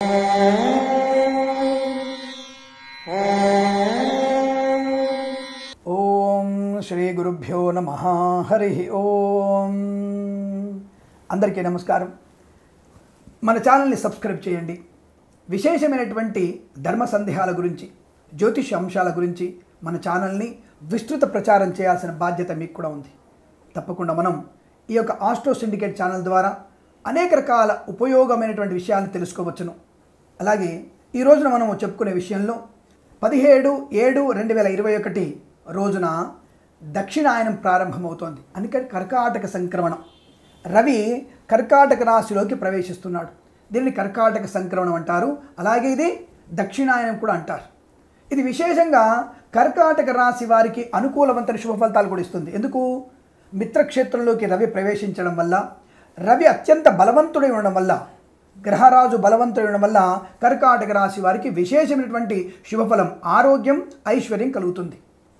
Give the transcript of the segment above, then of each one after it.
ఓం శ్రీ గురుభ్యో నమ హరి ఓం అందరికీ నమస్కారం మన ఛానల్ని సబ్స్క్రైబ్ చేయండి విశేషమైనటువంటి ధర్మ సందేహాల గురించి జ్యోతిష అంశాల గురించి మన ఛానల్ని విస్తృత ప్రచారం చేయాల్సిన బాధ్యత మీకు కూడా ఉంది తప్పకుండా మనం ఈ యొక్క ఆస్ట్రో సిండికేట్ ఛానల్ ద్వారా అనేక రకాల ఉపయోగమైనటువంటి విషయాలను తెలుసుకోవచ్చును అలాగే ఈ రోజున మనము చెప్పుకునే విషయంలో పదిహేడు ఏడు రెండు వేల ఇరవై ఒకటి రోజున దక్షిణాయనం ప్రారంభమవుతోంది అందుకని కర్కాటక సంక్రమణం రవి కర్కాటక రాశిలోకి ప్రవేశిస్తున్నాడు దీనిని కర్కాటక సంక్రమణం అంటారు అలాగే ఇది దక్షిణాయనం కూడా అంటారు ఇది విశేషంగా కర్కాటక రాశి వారికి అనుకూలవంతమైన శుభ ఫలితాలు కూడా ఇస్తుంది ఎందుకు మిత్రక్షేత్రంలోకి రవి ప్రవేశించడం వల్ల రవి అత్యంత బలవంతుడై ఉండడం వల్ల గ్రహరాజు బలవంతుడై ఉండడం వల్ల కర్కాటక రాశి వారికి విశేషమైనటువంటి శుభఫలం ఆరోగ్యం ఐశ్వర్యం కలుగుతుంది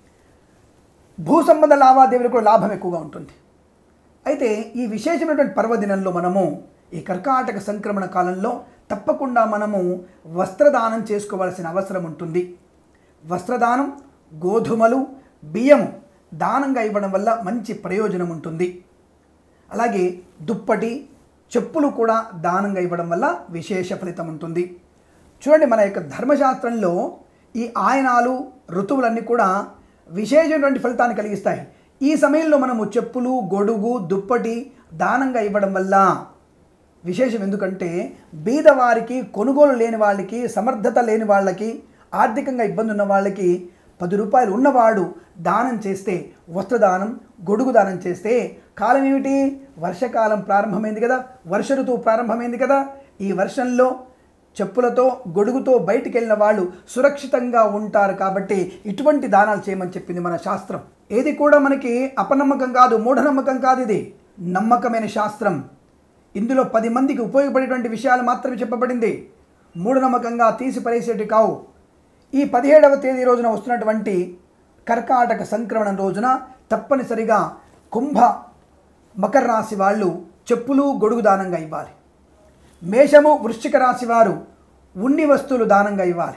భూ సంబంధ లావాదేవీలు కూడా లాభం ఎక్కువగా ఉంటుంది అయితే ఈ విశేషమైనటువంటి పర్వదినంలో మనము ఈ కర్కాటక సంక్రమణ కాలంలో తప్పకుండా మనము వస్త్రదానం చేసుకోవాల్సిన అవసరం ఉంటుంది వస్త్రదానం గోధుమలు బియ్యం దానంగా ఇవ్వడం వల్ల మంచి ప్రయోజనం ఉంటుంది అలాగే దుప్పటి చెప్పులు కూడా దానంగా ఇవ్వడం వల్ల విశేష ఫలితం ఉంటుంది చూడండి మన యొక్క ధర్మశాస్త్రంలో ఈ ఆయనాలు ఋతువులన్నీ కూడా విశేషమైనటువంటి ఫలితాన్ని కలిగిస్తాయి ఈ సమయంలో మనము చెప్పులు గొడుగు దుప్పటి దానంగా ఇవ్వడం వల్ల విశేషం ఎందుకంటే బీదవారికి కొనుగోలు లేని వాళ్ళకి సమర్థత లేని వాళ్ళకి ఆర్థికంగా ఇబ్బంది ఉన్న వాళ్ళకి పది రూపాయలు ఉన్నవాడు దానం చేస్తే వస్త్రదానం గొడుగు దానం చేస్తే కాలం ఏమిటి వర్షకాలం ప్రారంభమైంది కదా వర్ష ఋతువు ప్రారంభమైంది కదా ఈ వర్షంలో చెప్పులతో గొడుగుతో బయటికి వెళ్ళిన వాళ్ళు సురక్షితంగా ఉంటారు కాబట్టి ఇటువంటి దానాలు చేయమని చెప్పింది మన శాస్త్రం ఏది కూడా మనకి అపనమ్మకం కాదు మూఢనమ్మకం కాదు ఇది నమ్మకమైన శాస్త్రం ఇందులో పది మందికి ఉపయోగపడేటువంటి విషయాలు మాత్రమే చెప్పబడింది మూఢనమ్మకంగా తీసి పడేసేటి కావు ఈ పదిహేడవ తేదీ రోజున వస్తున్నటువంటి కర్కాటక సంక్రమణం రోజున తప్పనిసరిగా కుంభ మకర రాశి వాళ్ళు చెప్పులు గొడుగు దానంగా ఇవ్వాలి మేషము వృశ్చిక రాశి వారు ఉన్ని వస్తువులు దానంగా ఇవ్వాలి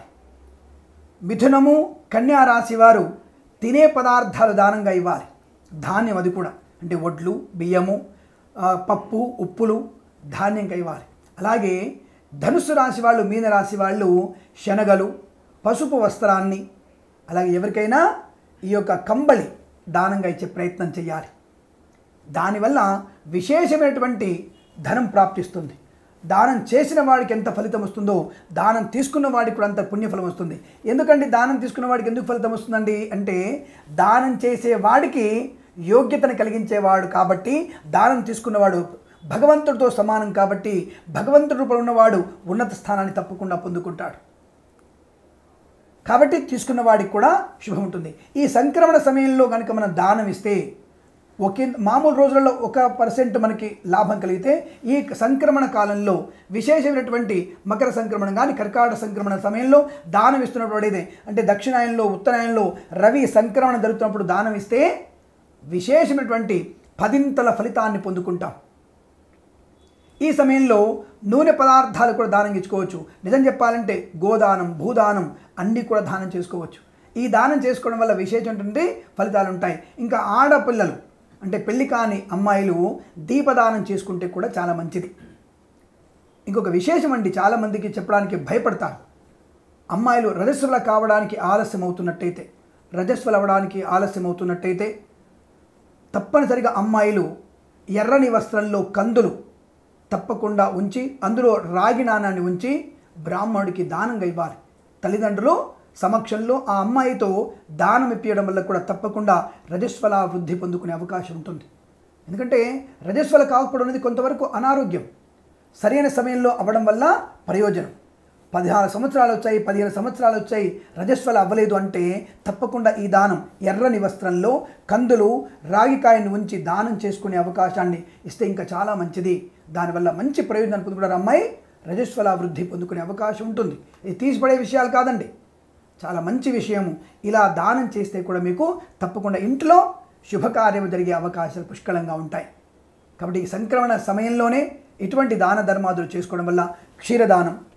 మిథునము కన్యా రాశి వారు తినే పదార్థాలు దానంగా ఇవ్వాలి ధాన్యం అది కూడా అంటే వడ్లు బియ్యము ఆ, పప్పు ఉప్పులు ధాన్యంగా ఇవ్వాలి అలాగే ధనుస్సు రాశి వాళ్ళు మీన రాశి వాళ్ళు శనగలు పసుపు వస్త్రాన్ని అలాగే ఎవరికైనా ఈ యొక్క కంబళి దానంగా ఇచ్చే ప్రయత్నం చేయాలి దానివల్ల విశేషమైనటువంటి ధనం ప్రాప్తిస్తుంది దానం చేసిన వాడికి ఎంత ఫలితం వస్తుందో దానం తీసుకున్న వాడికి కూడా అంత పుణ్యఫలం వస్తుంది ఎందుకంటే దానం తీసుకున్న వాడికి ఎందుకు ఫలితం వస్తుందండి అంటే దానం చేసే వాడికి యోగ్యతను కలిగించేవాడు కాబట్టి దానం తీసుకున్నవాడు భగవంతుడితో సమానం కాబట్టి భగవంతుడి రూపంలో ఉన్నవాడు ఉన్నత స్థానాన్ని తప్పకుండా పొందుకుంటాడు కాబట్టి తీసుకున్న వాడికి కూడా శుభం ఉంటుంది ఈ సంక్రమణ సమయంలో కనుక మనం దానం ఇస్తే ఒకే మామూలు రోజులలో ఒక పర్సెంట్ మనకి లాభం కలిగితే ఈ సంక్రమణ కాలంలో విశేషమైనటువంటి మకర సంక్రమణం కానీ కర్కాటక సంక్రమణ సమయంలో దానం ఇస్తున్నప్పుడు ఏదే అంటే దక్షిణాయనంలో ఉత్తరాయణంలో రవి సంక్రమణ జరుగుతున్నప్పుడు దానం ఇస్తే విశేషమైనటువంటి పదింతల ఫలితాన్ని పొందుకుంటాం ఈ సమయంలో నూనె పదార్థాలు కూడా దానం ఇచ్చుకోవచ్చు నిజం చెప్పాలంటే గోదానం భూదానం అన్నీ కూడా దానం చేసుకోవచ్చు ఈ దానం చేసుకోవడం వల్ల విశేషం ఏంటంటే ఫలితాలు ఉంటాయి ఇంకా ఆడపిల్లలు అంటే పెళ్లి కాని అమ్మాయిలు దీపదానం చేసుకుంటే కూడా చాలా మంచిది ఇంకొక విశేషం అండి చాలామందికి చెప్పడానికి భయపడతారు అమ్మాయిలు రజస్వల కావడానికి ఆలస్యం అవుతున్నట్టయితే రజస్వలు అవ్వడానికి ఆలస్యం అవుతున్నట్టయితే తప్పనిసరిగా అమ్మాయిలు ఎర్రని వస్త్రంలో కందులు తప్పకుండా ఉంచి అందులో రాగి నాణాన్ని ఉంచి బ్రాహ్మణుడికి దానంగా ఇవ్వాలి తల్లిదండ్రులు సమక్షంలో ఆ అమ్మాయితో దానం ఇప్పించడం వల్ల కూడా తప్పకుండా రజస్వల వృద్ధి పొందుకునే అవకాశం ఉంటుంది ఎందుకంటే రజస్వల కాకపోవడం అనేది కొంతవరకు అనారోగ్యం సరైన సమయంలో అవ్వడం వల్ల ప్రయోజనం పదహారు సంవత్సరాలు వచ్చాయి పదిహేను సంవత్సరాలు వచ్చాయి రజస్వల అవ్వలేదు అంటే తప్పకుండా ఈ దానం ఎర్రని వస్త్రంలో కందులు రాగికాయను ఉంచి దానం చేసుకునే అవకాశాన్ని ఇస్తే ఇంకా చాలా మంచిది దానివల్ల మంచి ప్రయోజనాన్ని పొందుకుంటారు అమ్మాయి రజస్వల వృద్ధి పొందుకునే అవకాశం ఉంటుంది ఇది తీసిపడే విషయాలు కాదండి చాలా మంచి విషయము ఇలా దానం చేస్తే కూడా మీకు తప్పకుండా ఇంట్లో శుభకార్యం జరిగే అవకాశాలు పుష్కలంగా ఉంటాయి కాబట్టి ఈ సంక్రమణ సమయంలోనే ఇటువంటి దాన ధర్మాదులు చేసుకోవడం వల్ల క్షీరదానం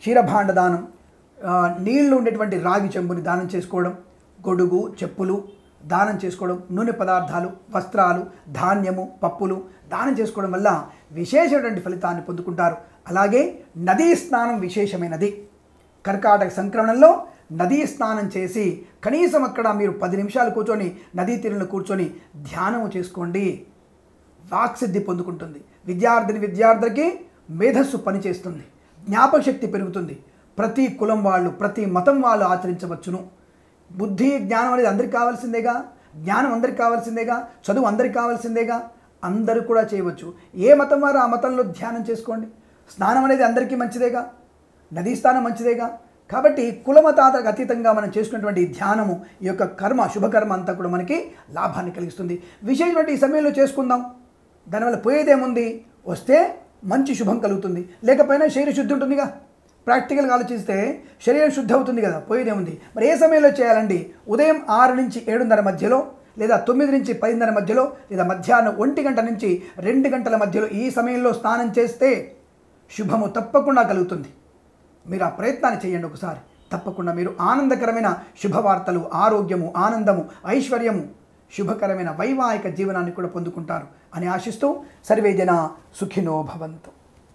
క్షీరభాండ దానం ఆ, నీళ్లు ఉండేటువంటి రాగి చెంబుని దానం చేసుకోవడం గొడుగు చెప్పులు దానం చేసుకోవడం నూనె పదార్థాలు వస్త్రాలు ధాన్యము పప్పులు దానం చేసుకోవడం వల్ల విశేషమైనటువంటి ఫలితాన్ని పొందుకుంటారు అలాగే నదీ స్నానం విశేషమైనది కర్కాటక సంక్రమణంలో నదీ స్నానం చేసి కనీసం అక్కడ మీరు పది నిమిషాలు కూర్చొని నదీ తీరంలో కూర్చొని ధ్యానం చేసుకోండి వాక్సిద్ధి పొందుకుంటుంది విద్యార్థిని విద్యార్థికి మేధస్సు పనిచేస్తుంది జ్ఞాపకశక్తి పెరుగుతుంది ప్రతి కులం వాళ్ళు ప్రతి మతం వాళ్ళు ఆచరించవచ్చును బుద్ధి జ్ఞానం అనేది అందరికి కావాల్సిందేగా జ్ఞానం అందరికి కావాల్సిందేగా చదువు అందరికి కావాల్సిందేగా అందరూ కూడా చేయవచ్చు ఏ మతం వారు ఆ మతంలో ధ్యానం చేసుకోండి స్నానం అనేది అందరికీ మంచిదేగా నదీ స్నానం మంచిదేగా కాబట్టి కులమతాతకు అతీతంగా మనం చేసుకున్నటువంటి ఈ ధ్యానము ఈ యొక్క కర్మ శుభకర్మ అంతా కూడా మనకి లాభాన్ని కలిగిస్తుంది విశేషమైన ఈ సమయంలో చేసుకుందాం దానివల్ల పోయేదేముంది వస్తే మంచి శుభం కలుగుతుంది లేకపోయినా శరీర శుద్ధి ఉంటుందిగా ప్రాక్టికల్గా ఆలోచిస్తే శరీరం శుద్ధి అవుతుంది కదా పోయేదేముంది మరి ఏ సమయంలో చేయాలండి ఉదయం ఆరు నుంచి ఏడున్నర మధ్యలో లేదా తొమ్మిది నుంచి పదిన్నర మధ్యలో లేదా మధ్యాహ్నం ఒంటి గంట నుంచి రెండు గంటల మధ్యలో ఈ సమయంలో స్నానం చేస్తే శుభము తప్పకుండా కలుగుతుంది మీరు ఆ ప్రయత్నాన్ని చేయండి ఒకసారి తప్పకుండా మీరు ఆనందకరమైన శుభవార్తలు ఆరోగ్యము ఆనందము ఐశ్వర్యము శుభకరమైన వైవాహిక జీవనాన్ని కూడా పొందుకుంటారు అని ఆశిస్తూ సర్వే జన సుఖినో భవంతు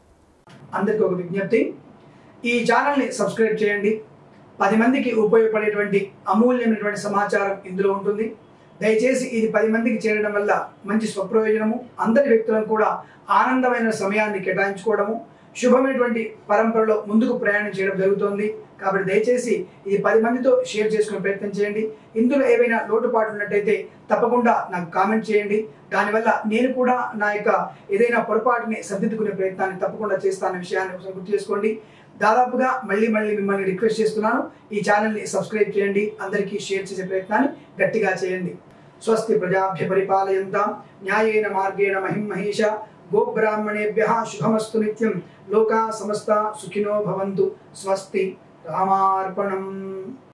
అందరికీ ఒక విజ్ఞప్తి ఈ ఛానల్ని సబ్స్క్రైబ్ చేయండి పది మందికి ఉపయోగపడేటువంటి అమూల్యమైనటువంటి సమాచారం ఇందులో ఉంటుంది దయచేసి ఇది పది మందికి చేరడం వల్ల మంచి స్వప్రయోజనము అందరి వ్యక్తులను కూడా ఆనందమైన సమయాన్ని కేటాయించుకోవడము శుభమైనటువంటి పరంపరలో ముందుకు ప్రయాణం చేయడం జరుగుతోంది కాబట్టి దయచేసి ఇది పది మందితో షేర్ చేసుకునే ప్రయత్నం చేయండి ఇందులో ఏవైనా లోటుపాట్లు ఉన్నట్టయితే తప్పకుండా నాకు కామెంట్ చేయండి దానివల్ల నేను కూడా నా యొక్క ఏదైనా పొరపాటుని సర్దిద్దుకునే ప్రయత్నాన్ని తప్పకుండా చేస్తానన్న విషయాన్ని ఒకసారి గుర్తు చేసుకోండి దాదాపుగా మళ్ళీ మళ్ళీ మిమ్మల్ని రిక్వెస్ట్ చేస్తున్నాను ఈ ఛానల్ని సబ్స్క్రైబ్ చేయండి అందరికీ షేర్ చేసే ప్రయత్నాన్ని గట్టిగా చేయండి స్వస్తి ప్రజాభ్య పరిపాలయంతాం న్యాయేన మార్గేణ మహిం మహేష గోబ్రాహ్మణేభ్య శుభమస్తు నిత్యం లోకా సమస్త సుఖినో భవంతు స్వస్తి రామార్పణం